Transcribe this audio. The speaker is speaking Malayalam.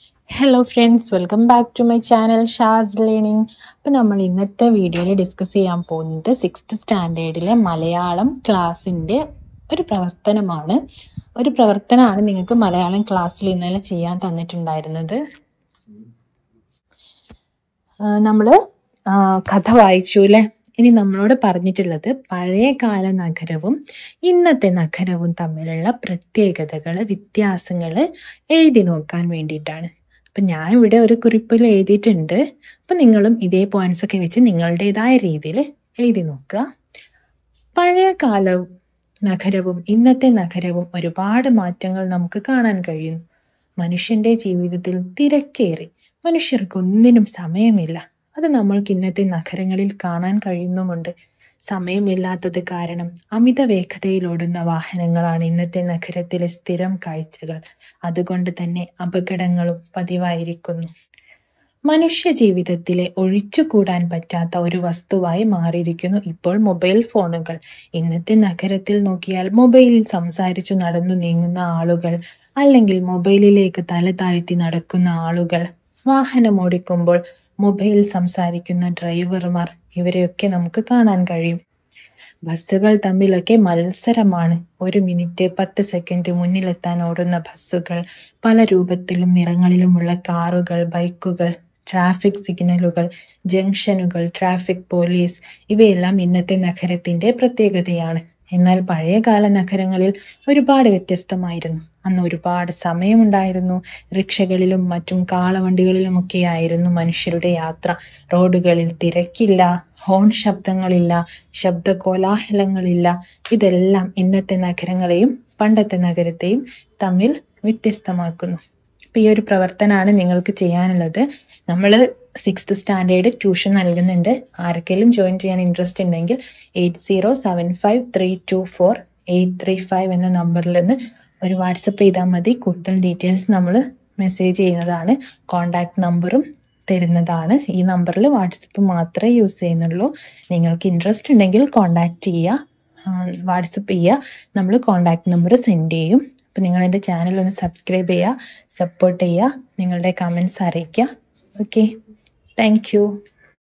hello friends welcome back to my channel ഷാസ് ലേണിംഗ് അപ്പോൾ നമ്മൾ ഇന്നത്തെ വീഡിയോയിൽ ഡിസ്കസ് ചെയ്യാൻ പോകുന്നത് സിക്സ്ത് സ്റ്റാൻഡേർഡിലെ മലയാളം ക്ലാസ്സിൻ്റെ ഒരു പ്രവർത്തനമാണ് ഒരു പ്രവർത്തനമാണ് നിങ്ങൾക്ക് മലയാളം ക്ലാസ്സിൽ ഇന്നലെ ചെയ്യാൻ തന്നിട്ടുണ്ടായിരുന്നത് നമ്മൾ കഥ വായിച്ചു അല്ലേ ഇനി നമ്മളോട് പറഞ്ഞിട്ടുള്ളത് പഴയകാല നഗരവും ഇന്നത്തെ നഗരവും തമ്മിലുള്ള പ്രത്യേകതകൾ വ്യത്യാസങ്ങൾ എഴുതി നോക്കാൻ വേണ്ടിയിട്ടാണ് അപ്പം ഞാൻ ഇവിടെ ഒരു കുറിപ്പിൽ എഴുതിയിട്ടുണ്ട് അപ്പം നിങ്ങളും ഇതേ പോയിന്റ്സ് ഒക്കെ വെച്ച് നിങ്ങളുടേതായ രീതിയിൽ എഴുതി നോക്കുക പഴയ കാലവും നഗരവും ഇന്നത്തെ നഗരവും ഒരുപാട് മാറ്റങ്ങൾ നമുക്ക് കാണാൻ കഴിയുന്നു മനുഷ്യന്റെ ജീവിതത്തിൽ തിരക്കേറി മനുഷ്യർക്ക് ഒന്നിനും സമയമില്ല അത് നമ്മൾക്ക് ഇന്നത്തെ നഗരങ്ങളിൽ കാണാൻ കഴിയുന്നുമുണ്ട് സമയമില്ലാത്തത് കാരണം അമിത വേഗതയിലോടുന്ന വാഹനങ്ങളാണ് ഇന്നത്തെ നഗരത്തിലെ സ്ഥിരം കാഴ്ചകൾ അതുകൊണ്ട് തന്നെ അപകടങ്ങളും പതിവായിരിക്കുന്നു മനുഷ്യ ജീവിതത്തിലെ ഒഴിച്ചുകൂടാൻ പറ്റാത്ത ഒരു വസ്തുവായി മാറിയിരിക്കുന്നു ഇപ്പോൾ മൊബൈൽ ഫോണുകൾ ഇന്നത്തെ നഗരത്തിൽ നോക്കിയാൽ മൊബൈലിൽ സംസാരിച്ചു നടന്നു നീങ്ങുന്ന ആളുകൾ അല്ലെങ്കിൽ മൊബൈലിലേക്ക് തല താഴ്ത്തി നടക്കുന്ന ആളുകൾ വാഹനം ഓടിക്കുമ്പോൾ മൊബൈൽ സംസാരിക്കുന്ന ഡ്രൈവർമാർ ഇവരെയൊക്കെ നമുക്ക് കാണാൻ കഴിയും ബസ്സുകൾ തമ്മിലൊക്കെ മത്സരമാണ് ഒരു മിനിറ്റ് പത്ത് സെക്കൻഡ് മുന്നിലെത്താൻ ഓടുന്ന ബസ്സുകൾ പല രൂപത്തിലും നിറങ്ങളിലുമുള്ള കാറുകൾ ബൈക്കുകൾ ട്രാഫിക് സിഗ്നലുകൾ ജംഗ്ഷനുകൾ ട്രാഫിക് പോലീസ് ഇവയെല്ലാം ഇന്നത്തെ നഗരത്തിന്റെ പ്രത്യേകതയാണ് എന്നാൽ പഴയകാല നഗരങ്ങളിൽ ഒരുപാട് വ്യത്യസ്തമായിരുന്നു അന്ന് ഒരുപാട് സമയമുണ്ടായിരുന്നു റിക്ഷകളിലും മറ്റും കാളവണ്ടികളിലുമൊക്കെ ആയിരുന്നു മനുഷ്യരുടെ യാത്ര റോഡുകളിൽ തിരക്കില്ല ഹോൺ ശബ്ദങ്ങളില്ല ശബ്ദ കോലാഹലങ്ങളില്ല ഇതെല്ലാം ഇന്നത്തെ നഗരങ്ങളെയും പണ്ടത്തെ നഗരത്തെയും തമ്മിൽ വ്യത്യസ്തമാക്കുന്നു അപ്പൊ ഈ ഒരു പ്രവർത്തനമാണ് നിങ്ങൾക്ക് ചെയ്യാനുള്ളത് നമ്മൾ സിക്സ്ത് സ്റ്റാൻഡേർഡ് ട്യൂഷൻ നൽകുന്നുണ്ട് ആർക്കെങ്കിലും ജോയിൻ ചെയ്യാൻ ഇൻട്രസ്റ്റ് ഉണ്ടെങ്കിൽ eight zero seven five three two four eight three five എന്ന നമ്പറിൽ നിന്ന് ഒരു വാട്സപ്പ് ചെയ്താൽ മതി കൂടുതൽ ഡീറ്റെയിൽസ് നമ്മൾ മെസ്സേജ് ചെയ്യുന്നതാണ് കോണ്ടാക്ട് നമ്പറും തരുന്നതാണ് ഈ നമ്പറിൽ വാട്സപ്പ് മാത്രമേ യൂസ് ചെയ്യുന്നുള്ളൂ നിങ്ങൾക്ക് ഇൻട്രസ്റ്റ് ഉണ്ടെങ്കിൽ കോണ്ടാക്ട് ചെയ്യുക വാട്സപ്പ് ചെയ്യുക നമ്മൾ കോണ്ടാക്ട് നമ്പർ സെൻഡ് ചെയ്യും അപ്പോൾ നിങ്ങൾ എൻ്റെ ചാനൽ ഒന്ന് സബ്സ്ക്രൈബ് ചെയ്യുക സപ്പോർട്ട് ചെയ്യുക നിങ്ങളുടെ കമൻസ് അറിയിക്കുക ഓക്കെ താങ്ക്